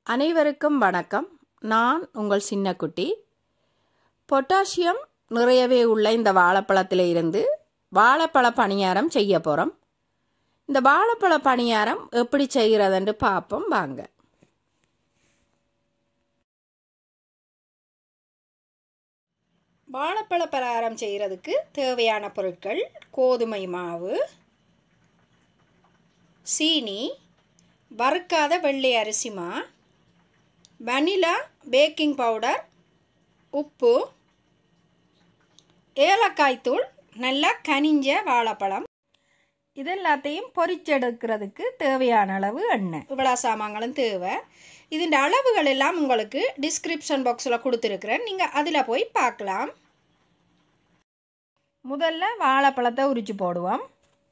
அனைவருக்கும் வணக்கம் நான் உங்கள் சின்னக்குட்டி பொட்டாசியம் நிறையவே உள்ள இந்த வாழைப்பழத்தில் இருந்து வாழைப்பழ பணியாரம் செய்ய போகிறோம் இந்த வாழைப்பழ பணியாரம் எப்படி செய்கிறதுன்னு பார்ப்போம் வாங்க வாழைப்பழ பலகாரம் செய்கிறதுக்கு தேவையான பொருட்கள் கோதுமை மாவு சீனி வறுக்காத வெள்ளை அரிசிமா வனிலா பேக்கிங் பவுடர் உப்பு ஏலக்காய் தூள் நல்லா கனிஞ்ச வாழைப்பழம் இதெல்லாத்தையும் பொரிச்செடுக்கிறதுக்கு தேவையான அளவு எண்ணெய் இவ்வளோ சாமான்களும் தேவை இதன் அளவுகள் எல்லாம் உங்களுக்கு டிஸ்கிரிப்ஷன் பாக்ஸில் கொடுத்துருக்குறேன் நீங்கள் அதில் போய் பார்க்கலாம் முதல்ல வாழைப்பழத்தை உரிச்சு போடுவோம்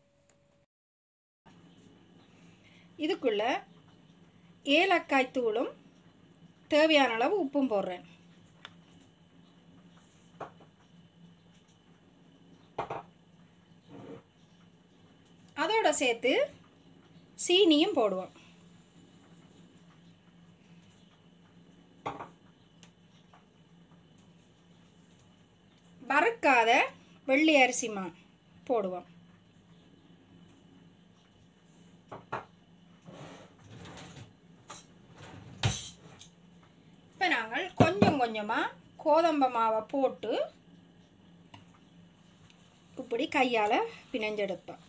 இதுக்குள்ள ஏலக்காய் தூளும் தேவையான அளவு உப்பும் போடுறேன் அதோட சேர்த்து சீனியும் போடுவோம் வறுக்காத வெள்ளி அரிசிமா போடுவோம் இப்போ நாங்கள் கொஞ்சம் கொஞ்சமாக கோதம்ப மாவை போட்டு இப்படி கையால் பிணைஞ்செடுப்போம்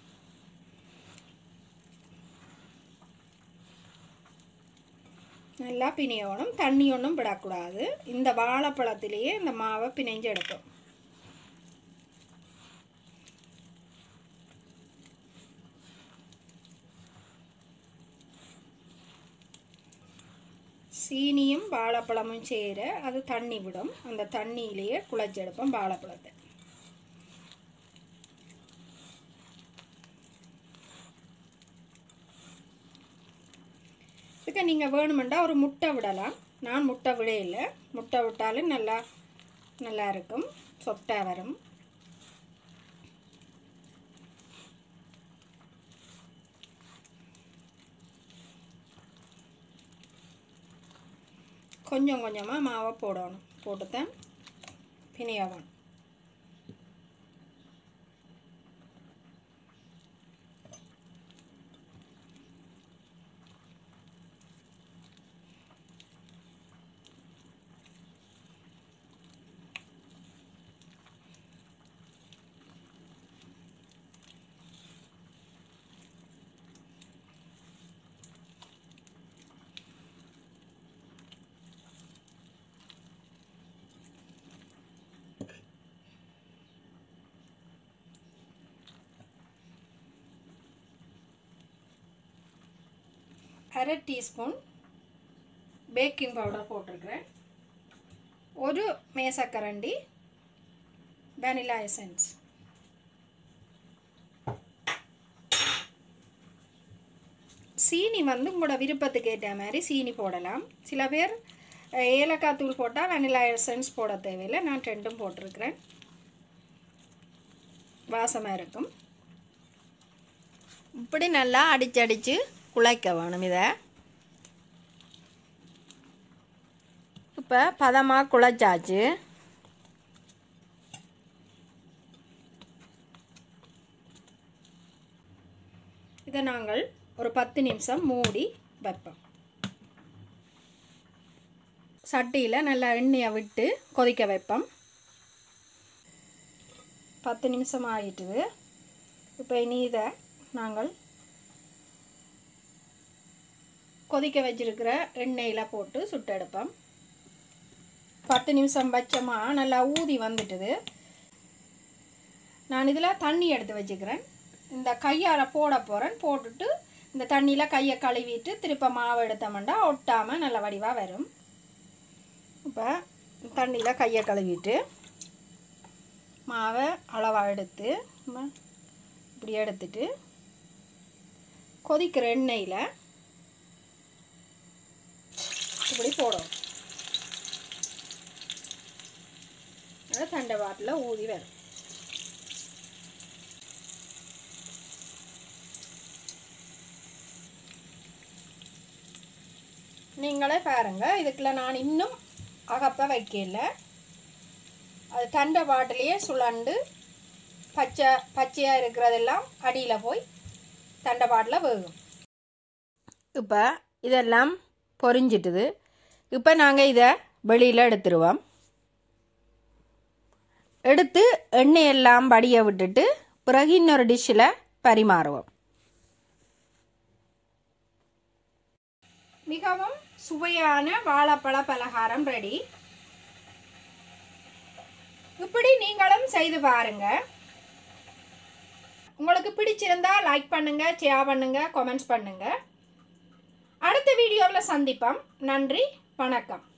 நல்லா பிணையணும் தண்ணி ஒன்றும் விடக்கூடாது இந்த வாழைப்பழத்திலேயே இந்த மாவை பிணைஞ்சு எடுப்போம் சீனியும் வாழைப்பழமும் சேர அது தண்ணி விடும் அந்த தண்ணியிலேயே குழச்செடுப்போம் வாழைப்பழத்தை இதுக்கு நீங்கள் வேணுமெண்டா ஒரு முட்டை விடலாம் நான் முட்டை விட இல்லை முட்டை விட்டாலும் நல்லா நல்லா இருக்கும் சொட்டாக வரும் கொஞ்சம் கொஞ்சமாக மாவை போடணும் போட்டுத்தான் பிணையவணும் அரை டீஸ்பூன் பேக்கிங் பவுடர் போட்டிருக்கிறேன் ஒரு மேசக்கரண்டி வெனிலா எசன்ஸ் சீனி வந்து உங்களோட விருப்பத்துக்கு ஏற்ற மாதிரி சீனி போடலாம் சில பேர் ஏலக்காய் தூள் போட்டால் வெனிலா எசன்ஸ் போட தேவையில்லை நான் ரெண்டும் போட்டிருக்கிறேன் வாசமாக இருக்கும் இப்படி நல்லா அடிச்சு அடித்து குழைக்க வேணும் இதை இப்போ பதமாக குழைச்சாச்சு இதை நாங்கள் ஒரு பத்து நிமிஷம் மூடி வைப்போம் சட்டியில் நல்லா எண்ணெயை விட்டு கொதிக்க வைப்போம் பத்து நிமிஷம் ஆகிட்டுது இப்போ இனி இதை நாங்கள் கொதிக்க வச்சிருக்கிற எண்ணெயில் போட்டு சுட்டெடுப்போம் பத்து நிமிஷம் வச்சோமா நல்லா ஊதி வந்துட்டுது நான் இதில் தண்ணி எடுத்து வச்சுக்கிறேன் இந்த கையால் போட போகிறேன் போட்டுட்டு இந்த தண்ணியில் கையை கழுவிட்டு திருப்ப மாவு எடுத்தோம்னா ஒட்டாமல் நல்ல வடிவாக வரும் இப்போ தண்ணியில் கையை கழுவிட்டு மாவை அளவாக எடுத்து இப்படி எடுத்துட்டு கொதிக்கிற எண்ணெயில் இப்படி போடும் நல்லா தண்டை வாட்டில் ஊதி வரும் நீங்களே பாருங்க இதுக்குள்ள நான் இன்னும் அகப்ப வைக்கல அது தண்டை பாட்டிலேயே சுழண்டு பச்சை பச்சையாக இருக்கிறதெல்லாம் அடியில் போய் தண்டை பாட்டில் வேகும் இப்போ இதெல்லாம் பொரிஞ்சிட்டுது இப்போ நாங்கள் இதை வெளியில் எடுத்துருவோம் எடுத்து எண்ணெயெல்லாம் வடிய விட்டுட்டு பிறகு இன்னொரு டிஷ்ஷில் பரிமாறுவோம் மிகவும் சுவையான வாழைப்பழ பலகாரம் ரெடி இப்படி நீங்களும் செய்து பாருங்க உங்களுக்கு பிடிச்சிருந்தா லைக் பண்ணுங்க ஷேர் பண்ணுங்க கமெண்ட்ஸ் பண்ணுங்க அடுத்த வீடியோவில் சந்திப்போம் நன்றி வணக்கம்